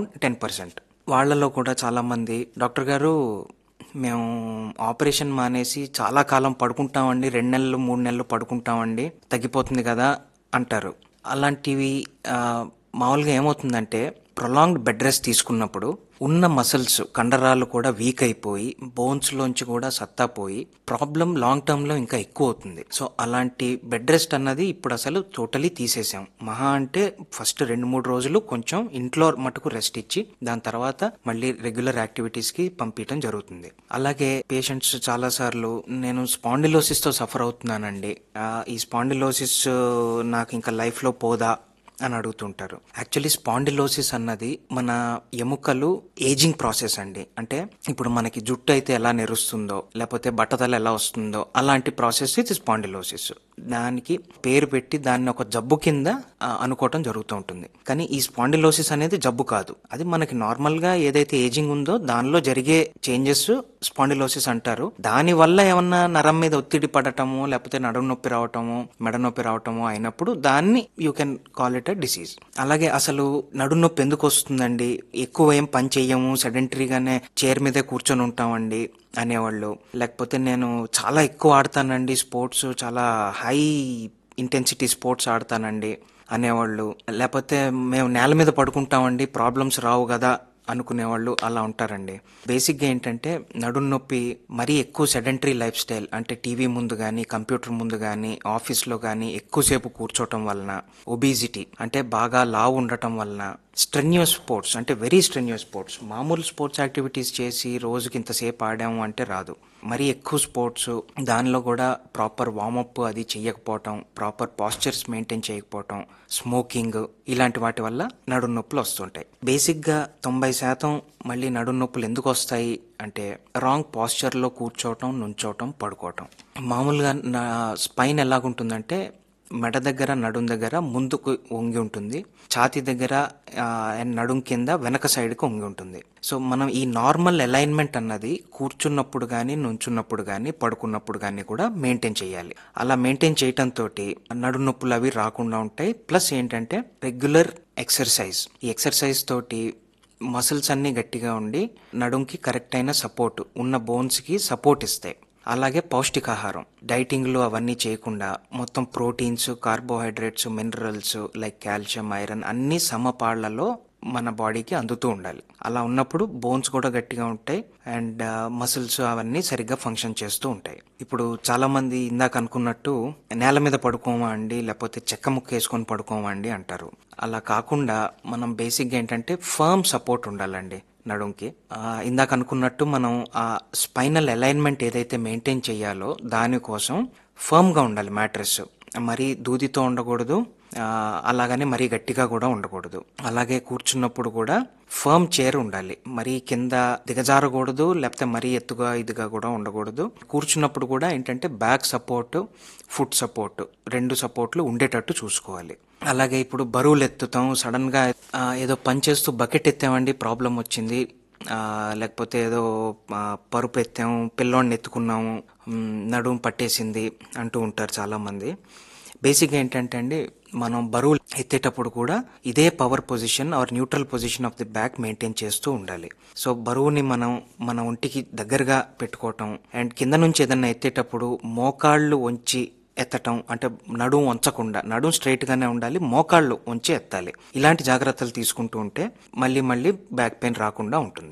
ten percent వాళ్ళలో కూడా చాలామంది డాక్టర్ గారు మేము ఆపరేషన్ మానేసి చాలా కాలం పడుకుంటామండి రెండు నెలలు మూడు నెలలు పడుకుంటామండి తగ్గిపోతుంది కదా అంటారు అలాంటివి ఆ, మామూలుగా ఏమవుతుందంటే ప్రొలాంగ్డ్ బెడ్ రెస్ట్ తీసుకున్నప్పుడు ఉన్న మసిల్స్ కండరాలు కూడా వీక్ అయిపోయి బోన్స్ లోంచి కూడా సత్తా పోయి ప్రాబ్లం లాంగ్ టర్మ్ లో ఇంకా ఎక్కువ అవుతుంది సో అలాంటి బెడ్ రెస్ట్ అన్నది ఇప్పుడు అసలు టోటలీ తీసేసాం మహా అంటే ఫస్ట్ రెండు మూడు రోజులు కొంచెం ఇంట్లో మటుకు రెస్ట్ ఇచ్చి దాని తర్వాత మళ్ళీ రెగ్యులర్ యాక్టివిటీస్ కి పంపించడం జరుగుతుంది అలాగే పేషెంట్స్ చాలా సార్లు నేను స్పాండిలోసిస్ తో సఫర్ అవుతున్నానండి ఆ, ఈ స్పాండిలోసిస్ నాకు ఇంకా లైఫ్ లో పోదా అని అడుగుతుంటారు యాక్చువల్లీ స్పాండిలోసిస్ అన్నది మన ఎముకలు ఏజింగ్ ప్రాసెస్ అండి అంటే ఇప్పుడు మనకి జుట్టు అయితే ఎలా నెరుస్తుందో లేకపోతే బట్టతల ఎలా వస్తుందో అలాంటి ప్రాసెస్ ఇది స్పాండిలోసిస్ దానికి పేరు పెట్టి దాన్ని ఒక జబ్బు కింద ఆ, అనుకోవటం జరుగుతూ ఉంటుంది కానీ ఈ స్పాండిలోసిస్ అనేది జబ్బు కాదు అది మనకి నార్మల్ గా ఏదైతే ఏజింగ్ ఉందో దానిలో జరిగే చేంజెస్ స్పాండిలోసిస్ అంటారు దాని వల్ల ఏమన్నా నరం మీద ఒత్తిడి పడటము లేకపోతే నడుము నొప్పి రావటము మెడ నొప్పి రావటము అయినప్పుడు దాన్ని you can call it a disease అలాగే అసలు నడుము నొప్పి ఎందుకు వస్తుందండి ఎక్కువ ఏం పని చెయ్యము సెడెంటరీగానే చైర్ మీదే కూర్చొని ఉంటామండి అనేవాళ్ళు లేకపోతే నేను చాలా ఎక్కువ ఆడతానండి స్పోర్ట్స్ చాలా హై ఇంటెన్సిటీ స్పోర్ట్స్ ఆడతానండి అనేవాళ్ళు లేకపోతే మేము నేల మీద పడుకుంటామండి ప్రాబ్లమ్స్ రావు కదా అనుకునేవాళ్ళు అలా ఉంటారండి బేసిక్గా ఏంటంటే నడుం నొప్పి మరీ ఎక్కువ సెడెంటరీ లైఫ్ స్టైల్ అంటే టీవీ ముందు కానీ కంప్యూటర్ ముందు కానీ ఆఫీస్లో కానీ ఎక్కువసేపు కూర్చోవటం వలన ఒబీజిటీ అంటే బాగా లావు ఉండటం వలన స్ట్రెన్యూస్ స్పోర్ట్స్ అంటే వెరీ స్ట్రెన్యూస్ స్పోర్ట్స్ మామూలు స్పోర్ట్స్ యాక్టివిటీస్ చేసి రోజుకి ఇంతసేపు ఆడాము అంటే రాదు మరీ ఎక్కువ స్పోర్ట్స్ దానిలో కూడా ప్రాపర్ వార్మప్ అది చేయకపోవటం ప్రాపర్ పాస్చర్స్ మెయింటైన్ చేయకపోవటం స్మోకింగ్ ఇలాంటి వాటి వల్ల నడుం నొప్పులు వస్తుంటాయి బేసిక్గా తొంభై శాతం మళ్ళీ నడుం నొప్పులు ఎందుకు వస్తాయి అంటే రాంగ్ పాస్చర్లో కూర్చోవటం నుంచోవటం పడుకోవటం మామూలుగా నా స్పైన్ ఎలాగుంటుందంటే మెడ దగ్గర నడుం దగ్గర ముందుకు వంగి ఉంటుంది ఛాతీ దగ్గర ఆ, నడుం కింద వెనక సైడ్కి వంగి ఉంటుంది సో మనం ఈ నార్మల్ అలైన్మెంట్ అన్నది కూర్చున్నప్పుడు కానీ నుంచున్నప్పుడు కానీ పడుకున్నప్పుడు కానీ కూడా మెయింటైన్ చేయాలి అలా మెయింటైన్ చేయటంతో నడుం నొప్పులు అవి రాకుండా ఉంటాయి ప్లస్ ఏంటంటే రెగ్యులర్ ఎక్సర్సైజ్ ఈ ఎక్సర్సైజ్ తోటి మసిల్స్ అన్ని గట్టిగా ఉండి నడుంకి కరెక్ట్ అయిన సపోర్ట్ ఉన్న బోన్స్కి సపోర్ట్ ఇస్తాయి అలాగే పౌష్టికాహారం డైటింగ్లు అవన్నీ చేయకుండా మొత్తం proteins carbohydrates minerals like calcium iron అన్ని సమపాళ్లలో మన బాడీకి అందుతూ ఉండాలి అలా ఉన్నప్పుడు బోన్స్ కూడా గట్టిగా ఉంటాయి అండ్ మసిల్స్ అవన్నీ సరిగ్గా ఫంక్షన్ చేస్తూ ఉంటాయి ఇప్పుడు చాలా మంది ఇందాక అనుకున్నట్టు నేల మీద పడుకోమా అండి లేకపోతే చెక్క ముక్క వేసుకొని పడుకోమా అండి అంటారు అలా కాకుండా మనం బేసిక్గా ఏంటంటే ఫర్మ్ సపోర్ట్ ఉండాలండి నడుంకి ఆ, ఇందాక అనుకున్నట్టు మనం ఆ స్పైనల్ అలైన్మెంట్ ఏదైతే మెయింటైన్ చేయాలో దానికోసం ఫర్మ్గా ఉండాలి మ్యాట్రెస్ మరీ దూదితో ఉండకూడదు ఆ, అలాగనే మరీ గట్టిగా కూడా ఉండకూడదు అలాగే కూర్చున్నప్పుడు కూడా ఫర్మ్ చైర్ ఉండాలి మరీ కింద దిగజారకూడదు లేకపోతే మరీ ఎత్తుగా ఇదిగా కూడా ఉండకూడదు కూర్చున్నప్పుడు కూడా ఏంటంటే బ్యాక్ సపోర్ట్ ఫుట్ సపోర్ట్ రెండు సపోర్ట్లు ఉండేటట్టు చూసుకోవాలి అలాగే ఇప్పుడు బరువులు ఎత్తుతాం సడన్ గా ఆ, ఏదో పని చేస్తూ బకెట్ ఎత్తామండి ప్రాబ్లం వచ్చింది ఆ, లేకపోతే ఏదో ఆ, పరుపు ఎత్తాము పిల్లోడిని ఎత్తుకున్నాము మ్, నడుము పట్టేసింది అంటూ ఉంటారు చాలా మంది బేసిక్గా ఏంటంటే అండి మనం బరువులు ఎత్తేటప్పుడు కూడా ఇదే power position or neutral position of the back maintain చేస్తూ ఉండాలి సో బరువుని మనం మన ఒంటికి దగ్గరగా పెట్టుకోవటం అండ్ కింద నుంచి ఏదన్నా ఎత్తేటప్పుడు మోకాళ్ళు వంచి ఎత్తటం అంటే నడుం వంచకుండా నడుం స్ట్రైట్ గానే ఉండాలి మోకాళ్ళు వంచి ఎత్తాలి ఇలాంటి జాగ్రత్తలు తీసుకుంటూ ఉంటే మళ్ళీ మళ్ళీ బ్యాక్ పెయిన్ రాకుండా ఉంటుంది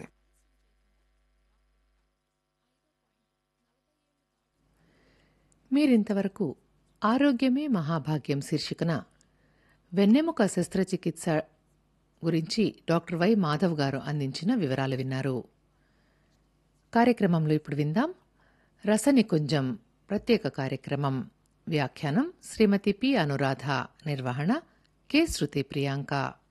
మీరింతవరకు ఆరోగ్యమే మహాభాగ్యం శీర్షికన వెన్నెముక శస్త్రచికిత్స గురించి డాక్టర్ వై మాధవ్ గారు అందించిన వివరాలు విన్నారు కార్యక్రమంలో ఇప్పుడు విందాం రసనికుంజం ప్రత్యేక కార్యక్రమం వ్యాఖ్యానం శ్రీమతి పి అనురాధ నిర్వహణ కె శృతి ప్రియాంక